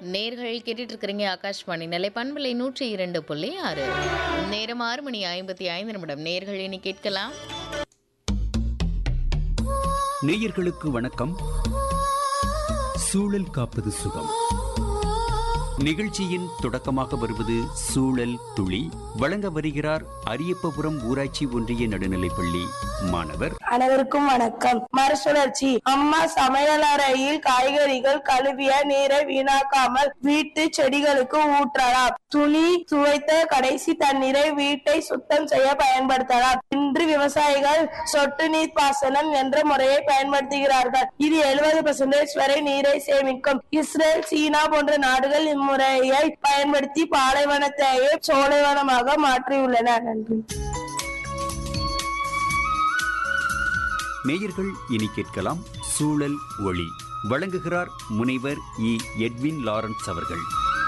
நேர்கள் கேட்டுட்டு இருக்கிறீங்க ஆகாஷ்வாணி நிலை பண்பலை நூற்றி இரண்டு புள்ளி ஆறு நேரம் ஆறு மணி ஐம்பத்தி ஐந்து நிமிடம் நேர்கள் இனி கேட்கலாம் நேயர்களுக்கு வணக்கம் சூழல் காப்பது சுகம் நிகழ்ச்சியின் தொடக்கமாக வருவது சூழல் துளி வழங்க வருகிறார் அரியப்பபுரம் ஊராட்சி ஒன்றிய நடுநிலைப்பள்ளி மாணவர் அனைவருக்கும் வணக்கம் மறுசுழற்சி அம்மா சமையலறையில் காய்கறிகள் கழுவிய நீரை வீணாக்காமல் வீட்டு செடிகளுக்கு ஊற்றலாம் துணி துவைத்த கடைசி தண்ணீரை வீட்டை சுத்தம் செய்ய பயன்படுத்தலாம் இன்று விவசாயிகள் சொட்டு நீர் பாசனம் என்ற முறையை பயன்படுத்துகிறார்கள் இது எழுபது பர்சன்டேஜ் வரை நீரை சேமிக்கும் இஸ்ரேல் சீனா போன்ற நாடுகள் இம்முறையை பயன்படுத்தி பாலைவனத்தையே சோலைவனமாக மாற்றியுள்ளன நன்றி நேயர்கள் இனி கேட்கலாம் சூழல் ஒளி வழங்குகிறார் முனைவர் இ எட்வின் லாரன்ஸ் அவர்கள்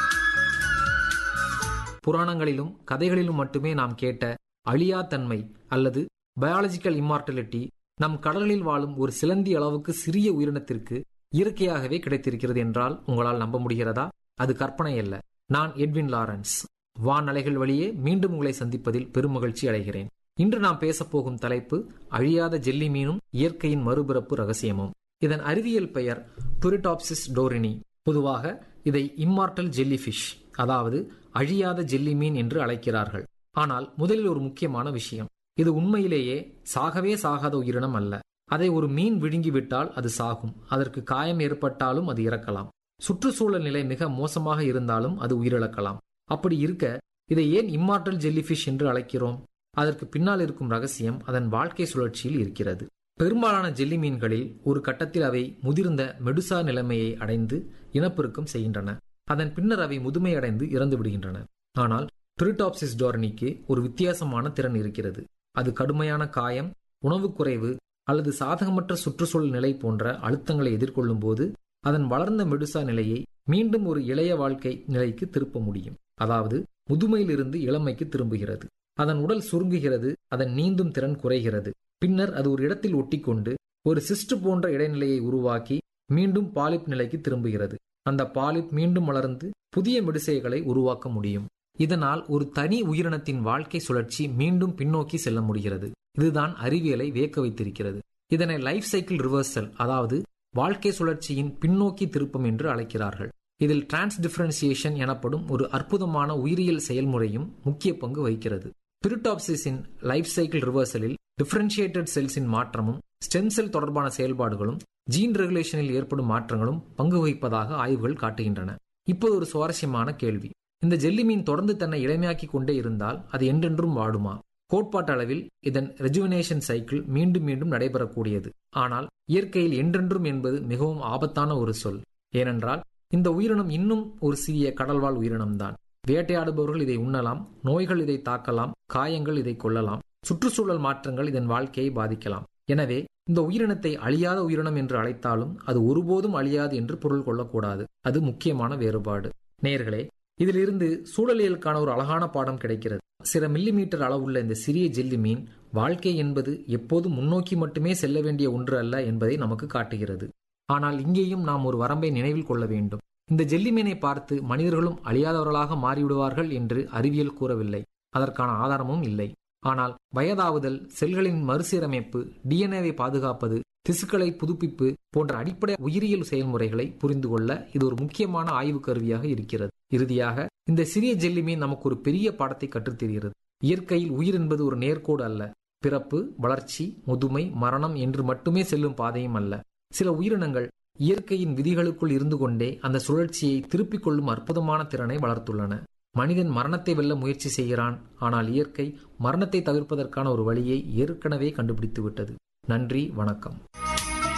புராணங்களிலும் கதைகளிலும் மட்டுமே நாம் கேட்ட அழியா தன்மை அல்லது பயாலஜிக்கல் இம்மார்டலிட்டி நம் கடல்களில் வாழும் ஒரு சிலந்தி அளவுக்கு சிறிய உயிரினத்திற்கு இயற்கையாகவே கிடைத்திருக்கிறது என்றால் உங்களால் நம்ப முடிகிறதா அது கற்பனை அல்ல நான் எட்வின் லாரன்ஸ் வானலைகள் வழியே மீண்டும் உங்களை சந்திப்பதில் பெருமகிழ்ச்சி அடைகிறேன் இன்று நாம் பேசப்போகும் தலைப்பு அழியாத ஜெல்லி மீனும் இயற்கையின் மறுபிறப்பு ரகசியமும் இதன் அறிவியல் பெயர் புரிடாப்சிஸ் டோரினி பொதுவாக இதை இம்மார்டல் ஜெல்லி ஃபிஷ் அதாவது அழியாத ஜெல்லி மீன் என்று அழைக்கிறார்கள் ஆனால் முதலில் ஒரு முக்கியமான விஷயம் இது உண்மையிலேயே சாகவே சாகாத உயிரினம் அல்ல அதை ஒரு மீன் விழுங்கிவிட்டால் அது சாகும் அதற்கு காயம் ஏற்பட்டாலும் அது இறக்கலாம் சுற்றுச்சூழல் நிலை மிக மோசமாக இருந்தாலும் அது உயிரிழக்கலாம் அப்படி இருக்க இதை ஏன் இம்மார்டல் ஜெல்லிஃபிஷ் என்று அழைக்கிறோம் அதற்கு பின்னால் இருக்கும் ரகசியம் அதன் வாழ்க்கை சுழற்சியில் இருக்கிறது பெரும்பாலான ஜெல்லி மீன்களில் ஒரு கட்டத்தில் அவை முதிர்ந்த மெடுசா நிலைமையை அடைந்து இனப்பெருக்கம் செய்கின்றன அதன் பின்னர் அவை முதுமையடைந்து இறந்து விடுகின்றன ஆனால் பிரிடாப்சிஸ் டோரனிக்கு ஒரு வித்தியாசமான திறன் இருக்கிறது அது கடுமையான காயம் உணவு குறைவு அல்லது சாதகமற்ற சுற்றுச்சூழல் நிலை போன்ற அழுத்தங்களை எதிர்கொள்ளும் போது அதன் வளர்ந்த மெடுசா நிலையை மீண்டும் ஒரு இளைய வாழ்க்கை நிலைக்கு திருப்ப முடியும் அதாவது முதுமையிலிருந்து இளமைக்கு திரும்புகிறது அதன் உடல் சுருங்குகிறது அதன் நீந்தும் திறன் குறைகிறது பின்னர் அது ஒரு இடத்தில் ஒட்டிக்கொண்டு ஒரு சிஸ்ட் போன்ற இடைநிலையை உருவாக்கி மீண்டும் பாலிப் நிலைக்கு திரும்புகிறது அந்த பாலிப் மீண்டும் வளர்ந்து புதிய மெடிசைகளை உருவாக்க முடியும் இதனால் ஒரு தனி உயிரினத்தின் வாழ்க்கை சுழற்சி மீண்டும் பின்னோக்கி செல்ல முடிகிறது இதுதான் அறிவியலை வியக்க வைத்திருக்கிறது இதனை லைஃப் சைக்கிள் ரிவர்சல் அதாவது வாழ்க்கை சுழற்சியின் பின்னோக்கி திருப்பம் என்று அழைக்கிறார்கள் இதில் டிரான்ஸ்டிஃபரன்சியேஷன் எனப்படும் ஒரு அற்புதமான உயிரியல் செயல்முறையும் முக்கிய பங்கு வகிக்கிறது பிரிடாப்சிஸின் லைஃப் சைக்கிள் ரிவர்சலில் டிஃபரன்ஷியேட்டட் செல்ஸின் மாற்றமும் ஸ்டெம் செல் தொடர்பான செயல்பாடுகளும் ஜீன் ரெகுலேஷனில் ஏற்படும் மாற்றங்களும் பங்கு வகிப்பதாக ஆய்வுகள் காட்டுகின்றன இப்போது ஒரு சுவாரஸ்யமான கேள்வி இந்த ஜெல்லி மீன் தொடர்ந்து தன்னை இளமையாக்கி கொண்டே இருந்தால் அது என்றென்றும் வாடுமா கோட்பாட்டளவில் இதன் ரெஜுவினேஷன் சைக்கிள் மீண்டும் மீண்டும் நடைபெறக்கூடியது ஆனால் இயற்கையில் என்றென்றும் என்பது மிகவும் ஆபத்தான ஒரு சொல் ஏனென்றால் இந்த உயிரினம் இன்னும் ஒரு சிறிய கடல்வாழ் உயிரினம்தான் வேட்டையாடுபவர்கள் இதை உண்ணலாம் நோய்கள் இதை தாக்கலாம் காயங்கள் இதை கொள்ளலாம் சுற்றுச்சூழல் மாற்றங்கள் இதன் வாழ்க்கையை பாதிக்கலாம் எனவே இந்த உயிரினத்தை அழியாத உயிரினம் என்று அழைத்தாலும் அது ஒருபோதும் அழியாது என்று பொருள் கொள்ளக்கூடாது அது முக்கியமான வேறுபாடு நேர்களே இதிலிருந்து சூழலியலுக்கான ஒரு அழகான பாடம் கிடைக்கிறது சில மில்லிமீட்டர் அளவுள்ள இந்த சிறிய ஜெல்லி மீன் வாழ்க்கை என்பது எப்போதும் முன்னோக்கி மட்டுமே செல்ல வேண்டிய ஒன்று அல்ல என்பதை நமக்கு காட்டுகிறது ஆனால் இங்கேயும் நாம் ஒரு வரம்பை நினைவில் கொள்ள வேண்டும் இந்த ஜெல்லி மீனை பார்த்து மனிதர்களும் அழியாதவர்களாக மாறிவிடுவார்கள் என்று அறிவியல் கூறவில்லை அதற்கான ஆதாரமும் இல்லை ஆனால் வயதாவுதல் செல்களின் மறுசீரமைப்பு டிஎன்ஏவை பாதுகாப்பது திசுக்களை புதுப்பிப்பு போன்ற அடிப்படை உயிரியல் செயல்முறைகளை புரிந்து கொள்ள இது ஒரு முக்கியமான ஆய்வு கருவியாக இருக்கிறது இறுதியாக இந்த சிறிய ஜெல்லி மீன் நமக்கு ஒரு பெரிய பாடத்தை கற்றுத்தருகிறது இயற்கையில் உயிர் என்பது ஒரு நேர்கோடு அல்ல பிறப்பு வளர்ச்சி முதுமை மரணம் என்று மட்டுமே செல்லும் பாதையும் அல்ல சில உயிரினங்கள் இயற்கையின் விதிகளுக்குள் இருந்து கொண்டே அந்த சுழற்சியை திருப்பிக் கொள்ளும் அற்புதமான திறனை வளர்த்துள்ளன மனிதன் மரணத்தை வெல்ல முயற்சி செய்கிறான் ஆனால் இயற்கை மரணத்தை தவிர்ப்பதற்கான ஒரு வழியை ஏற்கனவே கண்டுபிடித்து விட்டது நன்றி வணக்கம்